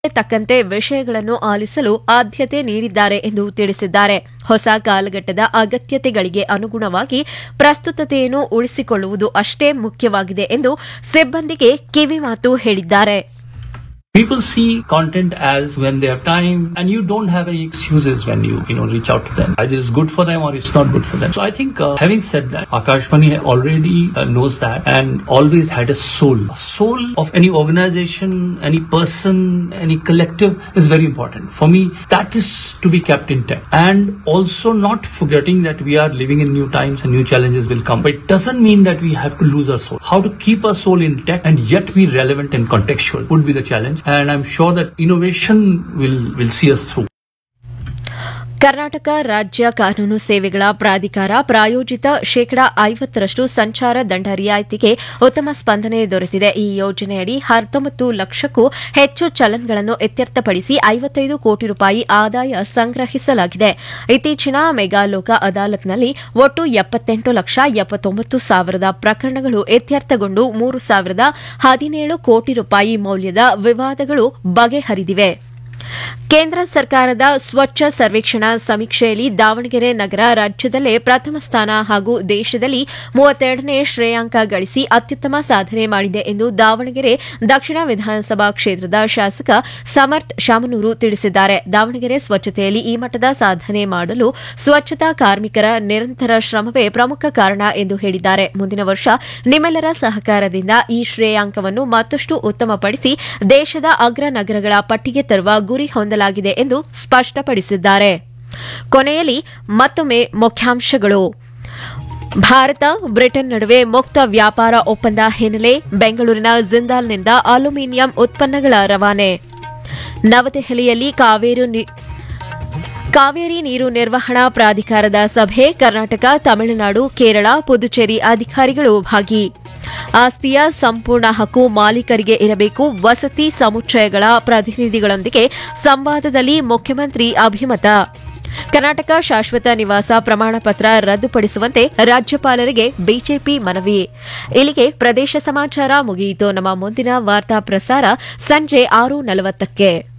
ತಕ್ಕಂತೆ ವಿಷಯಗಳನ್ನು ಆಲಿಸಲು ಆದ್ಯತೆ ನೀಡಿದ್ದಾರೆ ಎಂದು ತಿಳಿಸಿದ್ದಾರೆ ಹೊಸ ಕಾಲಘಟ್ಟದ ಅಗತ್ಯತೆಗಳಿಗೆ ಅನುಗುಣವಾಗಿ ಪ್ರಸ್ತುತತೆಯನ್ನು ಉಳಿಸಿಕೊಳ್ಳುವುದು ಅಷ್ಟೇ ಮುಖ್ಯವಾಗಿದೆ ಎಂದು ಸಿಬ್ಬಂದಿಗೆ ಕಿವಿಮಾತು ಹೇಳಿದ್ದಾರೆ People see content as when they have time, and you don't have any excuses when you you know reach out to them. Either it's good for them or it's not good for them. So I think, uh, having said that, Akashvani already uh, knows that and always had a soul. A soul of any organization, any person, any collective is very important. For me, that is to be kept intact, and also not forgetting that we are living in new times and new challenges will come. But it doesn't mean that we have to lose our soul. How to keep our soul intact and yet be relevant and contextual would be the challenge. And I'm sure that innovation will, will see us through. Karnataka ರಾಜ್ಯ ಕಾನೂನು ಸೇವೆಗಳ ಪ್ರಾಧಿಕಾರ ಪ್ರಾಯೋಜಿತ ಶೇಕಡಾ ಐವತ್ತರಷ್ಟು ಸಂಚಾರ ದಂಡ ರಿಯಾಯಿತಿಗೆ ಉತ್ತಮ ಸ್ಪಂದನೆ ದೊರೆತಿದೆ ಈ ಯೋಜನೆಯಡಿ ಹತ್ತೊಂಬತ್ತು ಲಕ್ಷಕ್ಕೂ ಹೆಚ್ಚು ಚಲನ್ಗಳನ್ನು ಇತ್ಯರ್ಥಪಡಿಸಿ ಐವತ್ತೈದು ಕೋಟಿ ರೂಪಾಯಿ ಆದಾಯ ಸಂಗ್ರಹಿಸಲಾಗಿದೆ ಇತ್ತೀಚಿನ ಮೆಗಾ ಲೋಕ ಅದಾಲತ್ನಲ್ಲಿ ಒಟ್ಟು ಎಪ್ಪತ್ತೆಂಟು ಲಕ್ಷ ಎಪ್ಪತ್ತೊಂಬತ್ತು ಸಾವಿರದ ಪ್ರಕರಣಗಳು ಇತ್ಯರ್ಥಗೊಂಡು ಮೂರು ಸಾವಿರದ ಹದಿನೇಳು ಕೋಟಿ ರೂಪಾಯಿ ಮೌಲ್ಯದ ವಿವಾದಗಳು ಬಗೆಹರಿದಿವೆ ಕೇಂದ್ರ ಸರ್ಕಾರದ ಸ್ವಚ್ಛ ಸರ್ವೇಕ್ಷಣಾ ಸಮೀಕ್ಷೆಯಲ್ಲಿ ದಾವಣಗೆರೆ ನಗರ ರಾಜ್ಯದಲ್ಲೇ ಪ್ರಥಮ ಸ್ಥಾನ ಹಾಗೂ ದೇಶದಲ್ಲಿ ಮೂವತ್ತೆರಡನೇ ಶ್ರೇಯಾಂಕ ಗಳಿಸಿ ಅತ್ಯುತ್ತಮ ಸಾಧನೆ ಮಾಡಿದೆ ಎಂದು ದಾವಣಗೆರೆ ದಕ್ಷಿಣ ವಿಧಾನಸಭಾ ಕ್ಷೇತ್ರದ ಶಾಸಕ ಸಮರ್ಥ್ ಶಾಮನೂರು ತಿಳಿಸಿದ್ದಾರೆ ದಾವಣಗೆರೆ ಸ್ವಚ್ಛತೆಯಲ್ಲಿ ಈ ಮಟ್ಟದ ಸಾಧನೆ ಮಾಡಲು ಸ್ವಚ್ಛತಾ ಕಾರ್ಮಿಕರ ನಿರಂತರ ಶ್ರಮವೇ ಪ್ರಮುಖ ಕಾರಣ ಎಂದು ಹೇಳಿದ್ದಾರೆ ಮುಂದಿನ ವರ್ಷ ನಿಮ್ಮೆಲ್ಲರ ಸಹಕಾರದಿಂದ ಈ ಶ್ರೇಯಾಂಕವನ್ನು ಮತ್ತಷ್ಟು ಉತ್ತಮಪಡಿಸಿ ದೇಶದ ಅಗ್ರ ನಗರಗಳ ಪಟ್ಟಿಗೆ ತರುವ ಗುರಿ ಹೊಂದಲಾಗಿದೆ ಎಂದು ಸ್ಪಷ್ಟಪಡಿಸಿದ್ದಾರೆ ಕೊನೆಯಲ್ಲಿ ಮತ್ತೊಮ್ಮೆ ಮುಖ್ಯಾಂಶಗಳು ಭಾರತ ಬ್ರಿಟನ್ ನಡುವೆ ಮುಕ್ತ ವ್ಯಾಪಾರ ಒಪ್ಪಂದ ಹಿನ್ನೆಲೆ ಬೆಂಗಳೂರಿನ ಜಿಂದಾಲ್ನಿಂದ ಅಲ್ಯೂಮಿನಿಯಂ ಉತ್ಪನ್ನಗಳ ರವಾನೆ ನವದೆಹಲಿಯಲ್ಲಿ ಕಾವೇರಿ ನೀ- ಕಾವೇರಿ ನೀರು ನಿರ್ವಹಣಾ ಪ್ರಾಧಿಕಾರದ ಸಭೆ ಕರ್ನಾಟಕ ತಮಿಳುನಾಡು ಕೇರಳ ಪುದುಚೇರಿ ಅಧಿಕಾರಿಗಳು ಭಾಗಿ ಆಸ್ತಿಯ ಸಂಪೂರ್ಣ ಹಕ್ಕು ಮಾಲೀಕರಿಗೆ ಇರಬೇಕು ವಸತಿ ಸಮುಚ್ಚಯಗಳ ಪ್ರತಿನಿಧಿಗಳೊಂದಿಗೆ ಸಂವಾದದಲ್ಲಿ ಮುಖ್ಯಮಂತ್ರಿ ಅಭಿಮತ ಕರ್ನಾಟಕ ಶಾಶ್ವತ ನಿವಾಸ ಪ್ರಮಾಣ ಪತ್ರ ರದ್ದುಪಡಿಸುವಂತೆ ರಾಜ್ಯಪಾಲರಿಗೆ ಬಿಜೆಪಿ ಮನವಿ ಇಲ್ಲಿಗೆ ಪ್ರದೇಶ ಸಮಾಚಾರ ಮುಗಿಯಿತು ನಮ್ಮ ಮುಂದಿನ ವಾರ್ತಾ ಪ್ರಸಾರ ಸಂಜೆ ಆರು ನಲವತ್ತಕ್ಕೆ